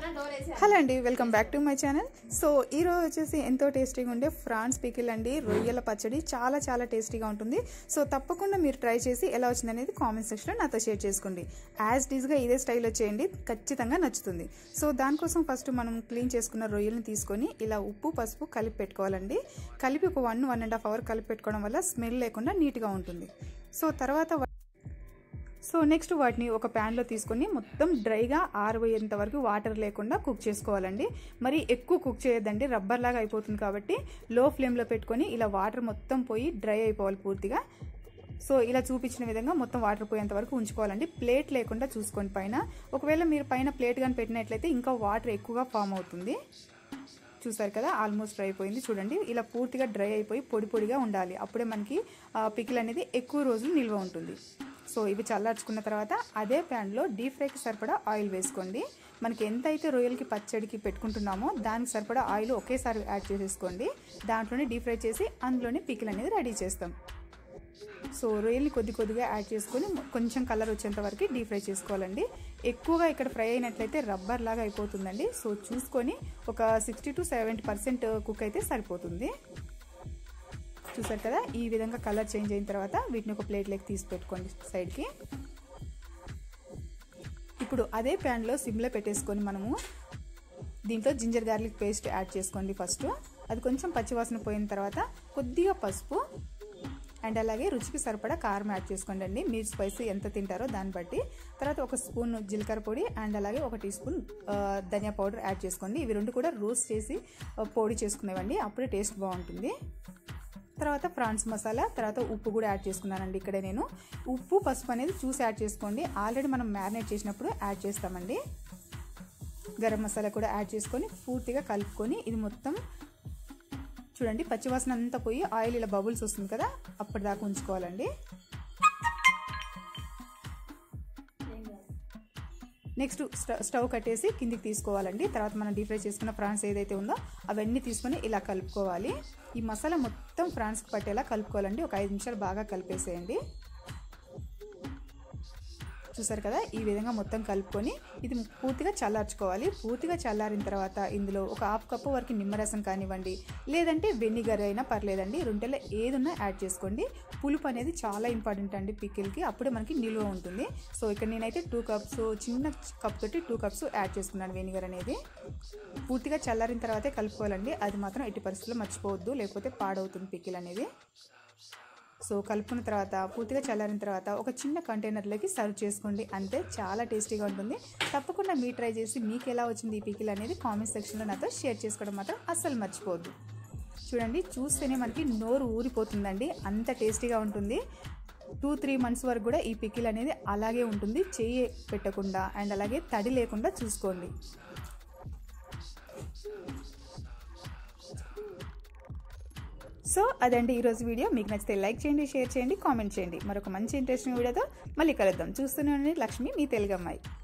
hello అండి welcome back to my channel so ఈ రోజు వచ్చేసి ఎంతో టేస్టీగా ఉండే ఫ్రాన్స్ పికిల్ అండి రొయ్యల పచ్చడి చాలా చాలా టేస్టీగా ఉంటుంది సో తప్పకుండా మీరు ట్రై చేసి ఎలా వచ్చింది అనేది కామెంట్ సెక్షన్లో నాతో షేర్ చేసుకోండి యాజ్ డీజ్గా ఇదే స్టైల్లో చేయండి ఖచ్చితంగా నచ్చుతుంది సో దానికోసం ఫస్ట్ మనం క్లీన్ చేసుకున్న రొయ్యలను తీసుకొని ఇలా ఉప్పు పసుపు కలిపి పెట్టుకోవాలండి కలిపి ఒక one one and half hour కలిపి పెట్టుకోవడం వల్ల స్మెల్ లేకుండా నీట్గా ఉంటుంది సో తర్వాత సో నెక్స్ట్ వాటిని ఒక ప్యాన్లో తీసుకొని మొత్తం డ్రైగా ఆరబోయేంత వరకు వాటర్ లేకుండా కుక్ చేసుకోవాలండి మరి ఎక్కువ కుక్ చేయొద్దండి రబ్బర్ లాగా అయిపోతుంది కాబట్టి లో ఫ్లేమ్లో పెట్టుకొని ఇలా వాటర్ మొత్తం పోయి డ్రై అయిపోవాలి పూర్తిగా సో ఇలా చూపించిన విధంగా మొత్తం వాటర్ పోయేంత వరకు ఉంచుకోవాలండి ప్లేట్ లేకుండా చూసుకోండి పైన ఒకవేళ మీరు పైన ప్లేట్ కానీ పెట్టినట్లయితే ఇంకా వాటర్ ఎక్కువగా ఫామ్ అవుతుంది చూసారు కదా ఆల్మోస్ట్ డ్రై అయిపోయింది చూడండి ఇలా పూర్తిగా డ్రై అయిపోయి పొడి పొడిగా ఉండాలి అప్పుడే మనకి పికిల్ అనేది ఎక్కువ రోజులు నిల్వ ఉంటుంది సో ఇవి చల్లార్చుకున్న తర్వాత అదే ప్యాన్లో డీప్ ఫ్రైకి సరిపడా ఆయిల్ వేసుకోండి మనకి ఎంత అయితే రొయ్యలకి పచ్చడికి పెట్టుకుంటున్నామో దానికి సరిపడా ఆయిల్ ఒకేసారి యాడ్ చేసేసుకోండి దాంట్లోనే డీప్ ఫ్రై చేసి అందులోనే పికిల్ అనేది రెడీ చేస్తాం సో రొయ్యల్ని కొద్ది కొద్దిగా యాడ్ చేసుకొని కొంచెం కలర్ వచ్చేంత వరకు డీప్ ఫ్రై చేసుకోవాలండి ఎక్కువగా ఇక్కడ ఫ్రై అయినట్లయితే రబ్బర్ లాగా అయిపోతుందండి సో చూసుకొని ఒక sixty to seventy percent cook అయితే సరిపోతుంది చూసారు కదా ఈ విధంగా కలర్ చేంజ్ అయిన తర్వాత వీటిని ఒక ప్లేట్లోకి తీసి పెట్టుకోండి సైడ్కి ఇప్పుడు అదే ప్యాన్లో సిమ్లో పెట్టేసుకొని మనము దీంట్లో జింజర్ గార్లిక్ పేస్ట్ యాడ్ చేసుకోండి ఫస్ట్ అది కొంచెం పచ్చివాసన పోయిన తర్వాత కొద్దిగా పసుపు అండ్ అలాగే రుచికి సరిపడా కారం యాడ్ చేసుకోండి అండి మీరు స్పైసీ ఎంత తింటారో దాన్ని బట్టి తర్వాత ఒక స్పూన్ జీలకర్ర పొడి అండ్ అలాగే ఒక టీ స్పూన్ ధనియా పౌడర్ యాడ్ చేసుకోండి ఇవి రెండు కూడా రోస్ట్ చేసి పొడి చేసుకునేవండి అప్పుడే టేస్ట్ బాగుంటుంది తర్వాత ఫ్రాన్స్ మసాలా తర్వాత ఉప్పు కూడా యాడ్ చేసుకున్నానండి ఇక్కడ నేను ఉప్పు పసుపు అనేది చూసి యాడ్ చేసుకోండి ఆల్రెడీ మనం మ్యారినేట్ చేసినప్పుడు యాడ్ చేస్తామండి గరం మసాలా కూడా యాడ్ చేసుకొని పూర్తిగా కలుపుకొని ఇది మొత్తం చూడండి పచ్చివాసన అంతా పోయి ఆయిల్ ఇలా బబుల్స్ వస్తుంది కదా అప్పటిదాకా ఉంచుకోవాలండి నెక్స్ట్ స్టవ్ కట్టేసి కిందికి తీసుకోవాలండి తర్వాత మనం డీప్ ఫ్రై చేసుకున్న ఫ్రాన్స్ ఏదైతే ఉందో అవన్నీ తీసుకొని ఇలా కలుపుకోవాలి ఈ మసాలా మొత్తం ఫ్రాన్స్కి పట్టేలా కలుపుకోవాలండి ఒక ఐదు నిమిషాలు బాగా కలిపేసేయండి చూసారు కదా ఈ విధంగా మొత్తం కలుపుకొని ఇది పూర్తిగా చల్లార్చుకోవాలి పూర్తిగా చల్లారిన తర్వాత ఇందులో ఒక హాఫ్ కప్పు వరకు నిమ్మరసం కానివ్వండి లేదంటే వెనిగర్ అయినా పర్లేదండి రెండేళ్ళ ఏదున్నా యాడ్ చేసుకోండి పులుపు అనేది చాలా ఇంపార్టెంట్ అండి పికిల్కి అప్పుడే మనకి నిల్వ ఉంటుంది సో ఇక్కడ నేనైతే టూ కప్స్ చిన్న కప్ తోటి టూ కప్స్ యాడ్ చేసుకున్నాను వెనిగర్ అనేది పూర్తిగా చల్లారిన తర్వాతే కలుపుకోవాలండి అది మాత్రం ఎట్టి పరిస్థితుల్లో మర్చిపోవద్దు లేకపోతే పాడవుతుంది పికిల్ అనేది సో కలుపుకున్న తర్వాత పూర్తిగా చల్లారిన తర్వాత ఒక చిన్న కంటైనర్లోకి సర్వ్ చేసుకోండి అంతే చాలా టేస్టీగా ఉంటుంది తప్పకుండా మీ ట్రై చేసి మీకు ఎలా వచ్చింది ఈ పికిల్ అనేది కామెంట్ సెక్షన్లో నాతో షేర్ చేసుకోవడం మాత్రం అస్సలు మర్చిపోవద్దు చూడండి చూస్తేనే మనకి నోరు ఊరిపోతుందండి అంత టేస్టీగా ఉంటుంది టూ త్రీ మంత్స్ వరకు కూడా ఈ పికిల్ అనేది అలాగే ఉంటుంది చెయ్యి పెట్టకుండా అండ్ అలాగే తడి లేకుండా చూసుకోండి సో అదండి ఈరోజు వీడియో మీకు నచ్చితే లైక్ చేయండి షేర్ చేయండి కామెంట్ చేయండి మరొక మంచి ఇంట్రెస్టింగ్ వీడియోతో మళ్ళీ కలుద్దాం చూస్తూనే ఉండండి లక్ష్మి మీ తెలుగమ్మాయి